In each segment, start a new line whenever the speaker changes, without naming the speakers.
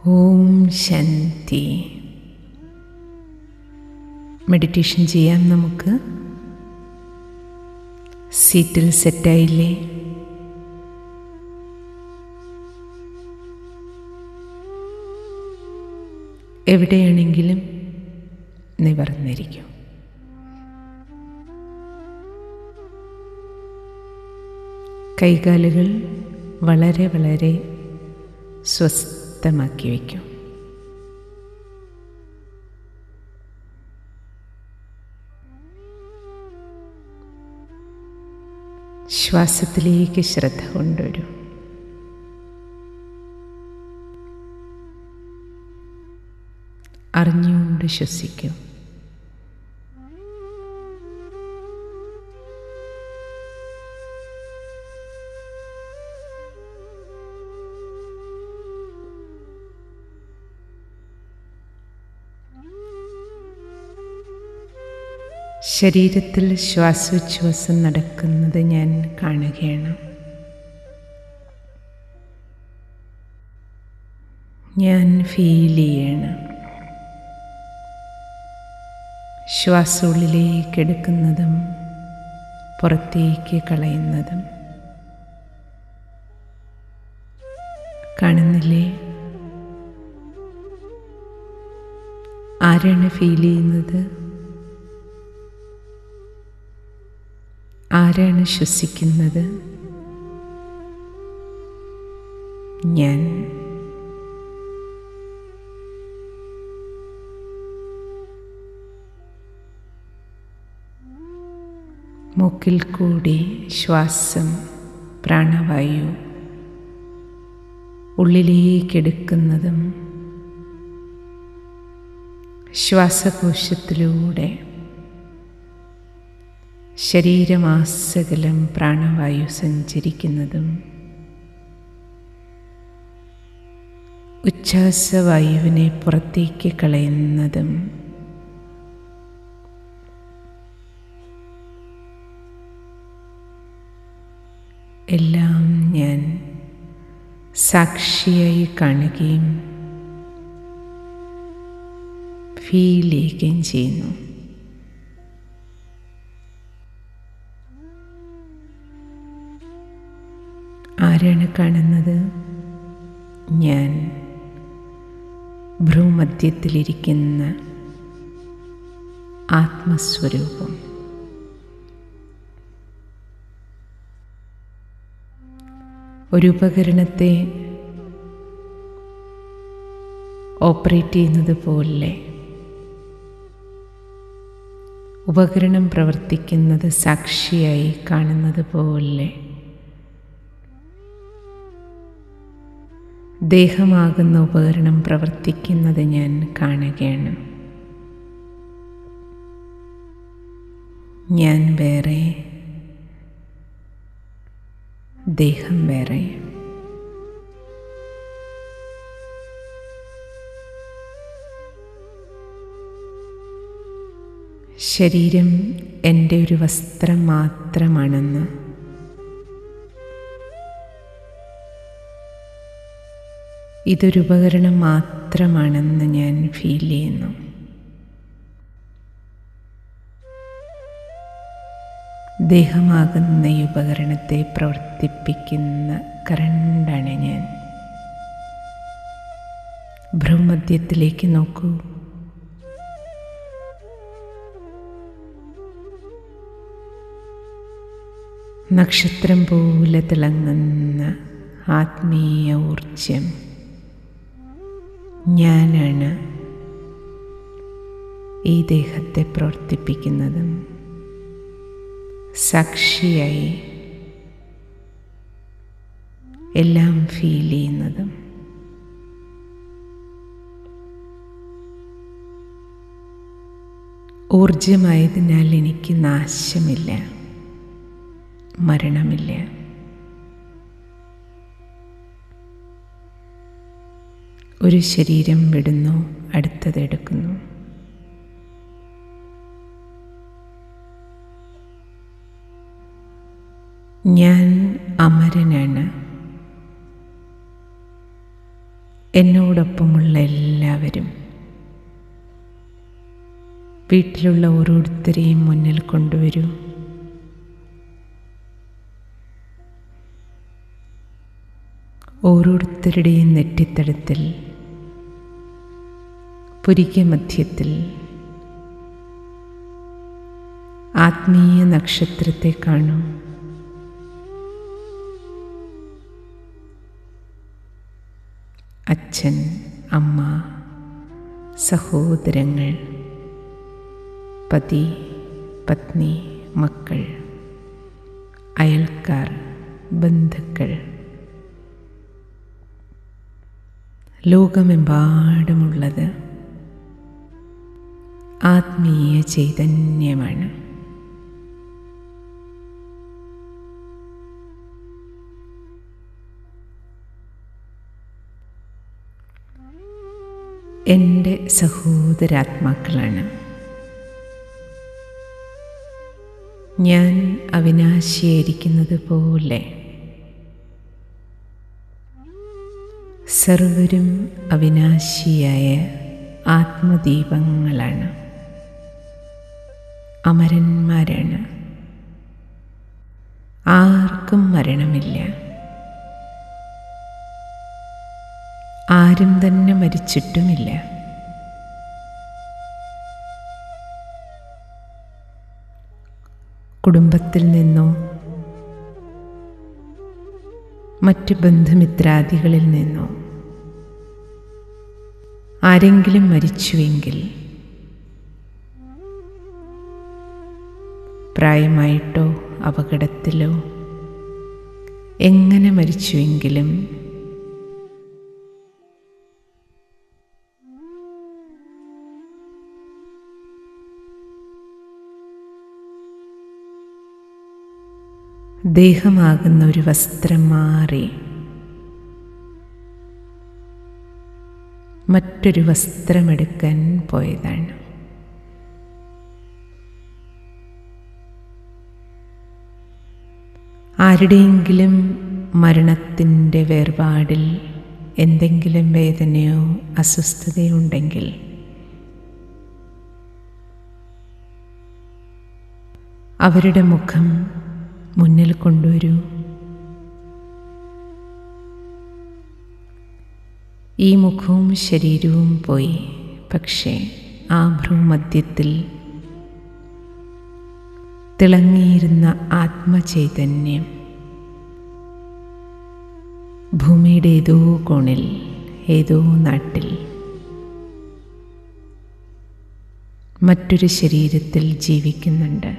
ഓം ശാന്തി meditation ചെയ്യാം നമുക്ക് സീറ്റിൽ സെറ്റായില്ലേ എവിടെയാണെങ്കിലും നിവർന്നിരിക്കും കൈകാലുകൾ വളരെ വളരെ സ്വസ്ഥമാക്കി വയ്ക്കും ശ്വാസത്തിലേക്ക് ശ്രദ്ധ കൊണ്ടുവരും അറിഞ്ഞുകൊണ്ട് ശ്വസിക്കും ശരീരത്തിൽ ശ്വാസോച്ഛ്വാസം നടക്കുന്നത് ഞാൻ കാണുകയാണ് ഞാൻ ഫീൽ ചെയ്യണം ശ്വാസം ഉള്ളിലേക്ക് എടുക്കുന്നതും പുറത്തേക്ക് കളയുന്നതും കാണുന്നില്ലേ ആരാണ് ഫീൽ ചെയ്യുന്നത് ആരാണ് ശ്വസിക്കുന്നത് ഞാൻ മൂക്കിൽ കൂടി ശ്വാസം പ്രാണവായു ഉള്ളിലേക്കെടുക്കുന്നതും ശ്വാസകോശത്തിലൂടെ ശരീരമാസകലം പ്രാണവായു സഞ്ചരിക്കുന്നതും ഉച്ഛ്വാസവായുവിനെ പുറത്തേക്ക് കളയുന്നതും എല്ലാം ഞാൻ സാക്ഷിയായി കാണുകയും ഫീൽ ചെയ്യുകയും ചെയ്യുന്നു ആരാണ് കാണുന്നത് ഞാൻ ഭ്രൂമധ്യത്തിലിരിക്കുന്ന ആത്മസ്വരൂപം ഒരു ഉപകരണത്തെ ഓപ്പറേറ്റ് ചെയ്യുന്നത് പോലെ ഉപകരണം പ്രവർത്തിക്കുന്നത് സാക്ഷിയായി കാണുന്നത് പോലെ ദേഹമാകുന്ന ഉപകരണം പ്രവർത്തിക്കുന്നത് ഞാൻ കാണുകയാണ് ഞാൻ വേറെ ദേഹം വേറെ ശരീരം എൻ്റെ ഒരു വസ്ത്രം മാത്രമാണെന്ന് ഇതൊരു ഉപകരണം മാത്രമാണെന്ന് ഞാൻ ഫീൽ ചെയ്യുന്നു ദേഹമാകുന്ന ഈ ഉപകരണത്തെ പ്രവർത്തിപ്പിക്കുന്ന കറണ്ടാണ് ഞാൻ ഭ്രൂമധ്യത്തിലേക്ക് നോക്കൂ നക്ഷത്രം പോലെ തിളങ്ങുന്ന ആത്മീയ ഊർജം ഞാനാണ് ഈ ദേഹത്തെ പ്രവർത്തിപ്പിക്കുന്നതും സാക്ഷിയായി എല്ലാം ഫീൽ ചെയ്യുന്നതും ഊർജമായതിനാൽ എനിക്ക് നാശമില്ല മരണമില്ല ഒരു ശരീരം വിടുന്നു അടുത്തതെടുക്കുന്നു ഞാൻ അമരനാണ് എന്നോടൊപ്പമുള്ള എല്ലാവരും വീട്ടിലുള്ള ഓരോരുത്തരെയും മുന്നിൽ കൊണ്ടുവരൂ ഓരോരുത്തരുടെയും നെറ്റിത്തടത്തിൽ പുരിക മധ്യത്തിൽ ആത്മീയ നക്ഷത്രത്തെ കാണൂ അച്ഛൻ അമ്മ സഹോദരങ്ങൾ പതി പത്നി മക്കൾ അയൽക്കാർ ബന്ധുക്കൾ ലോകമെമ്പാടുമുള്ളത് ആത്മീയ ചൈതന്യമാണ് എൻ്റെ സഹോദരാത്മാക്കളാണ് ഞാൻ അവിനാശിയായിരിക്കുന്നത് പോലെ സർവരും അവിനാശിയായ ആത്മദീപങ്ങളാണ് അമരന്മാരാണ് ആർക്കും മരണമില്ല ആരും തന്നെ മരിച്ചിട്ടുമില്ല കുടുംബത്തിൽ നിന്നോ മറ്റ് ബന്ധുമിത്രാദികളിൽ നിന്നോ ആരെങ്കിലും മരിച്ചുവെങ്കിൽ പ്രായമായിട്ടോ അപകടത്തിലോ എങ്ങനെ മരിച്ചുവെങ്കിലും ദേഹമാകുന്ന ഒരു വസ്ത്രം മാറി മറ്റൊരു വസ്ത്രമെടുക്കാൻ പോയതാണ് ആരുടെയെങ്കിലും മരണത്തിൻ്റെ വേർപാടിൽ എന്തെങ്കിലും വേദനയോ അസ്വസ്ഥതയോ ഉണ്ടെങ്കിൽ അവരുടെ മുഖം മുന്നിൽ കൊണ്ടുവരൂ ഈ മുഖവും ശരീരവും പോയി പക്ഷേ ആ ഭ്രൂമധ്യത്തിൽ തിളങ്ങിയിരുന്ന ആത്മചൈതന്യം ഭൂമിയുടെ ഏതോ കോണിൽ ഏതോ നാട്ടിൽ മറ്റൊരു ശരീരത്തിൽ ജീവിക്കുന്നുണ്ട്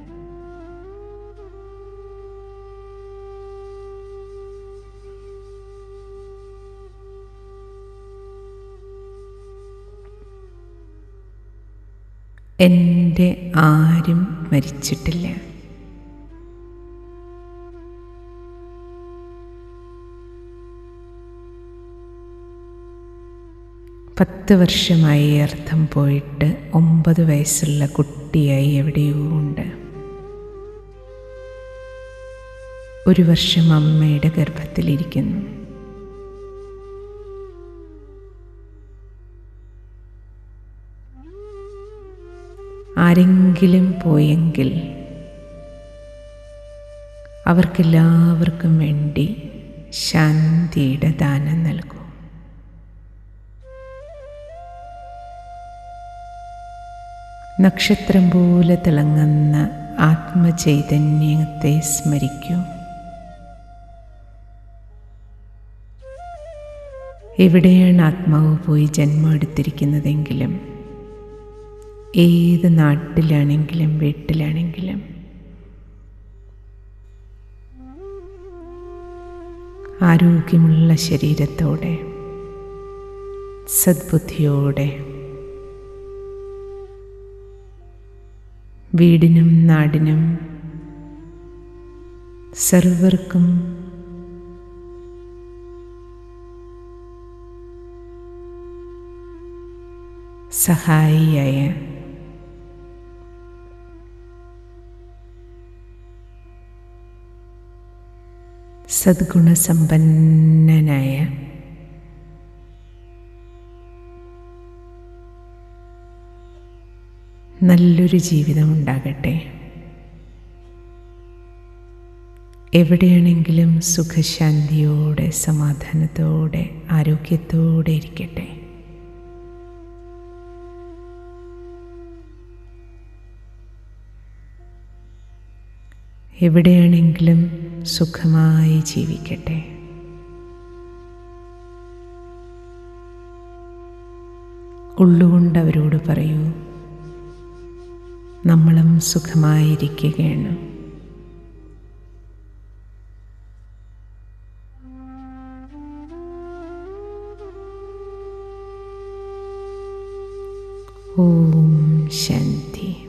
എൻ്റെ ആരും മരിച്ചിട്ടില്ല പത്ത് വർഷമായി അർത്ഥം പോയിട്ട് ഒമ്പത് വയസ്സുള്ള കുട്ടിയായി എവിടെയോ ഉണ്ട് ഒരു വർഷം അമ്മയുടെ ഗർഭത്തിലിരിക്കുന്നു ആരെങ്കിലും പോയെങ്കിൽ അവർക്കെല്ലാവർക്കും വേണ്ടി ശാന്തിയുടെ ദാനം നൽകൂ നക്ഷത്രം പോലെ തിളങ്ങുന്ന ആത്മചൈതന്യത്തെ സ്മരിക്കൂ എവിടെയാണ് ആത്മാവ് പോയി ജന്മം എടുത്തിരിക്കുന്നതെങ്കിലും ഏത് നാട്ടിലാണെങ്കിലും വീട്ടിലാണെങ്കിലും ആരോഗ്യമുള്ള ശരീരത്തോടെ സദ്ബുദ്ധിയോടെ വീടിനും നാടിനും സർവർക്കും സഹായിയായ സദ്ഗുണസമ്പന്നനായ നല്ലൊരു ജീവിതം ഉണ്ടാകട്ടെ എവിടെയാണെങ്കിലും സുഖശാന്തിയോടെ സമാധാനത്തോടെ ആരോഗ്യത്തോടെ ഇരിക്കട്ടെ എവിടെയാണെങ്കിലും സുഖമായി ജീവിക്കട്ടെ ഉള്ളുകൊണ്ട് അവരോട് പറയൂ നമ്മളും സുഖമായിരിക്കുകയാണ് ഓം ശാന്തി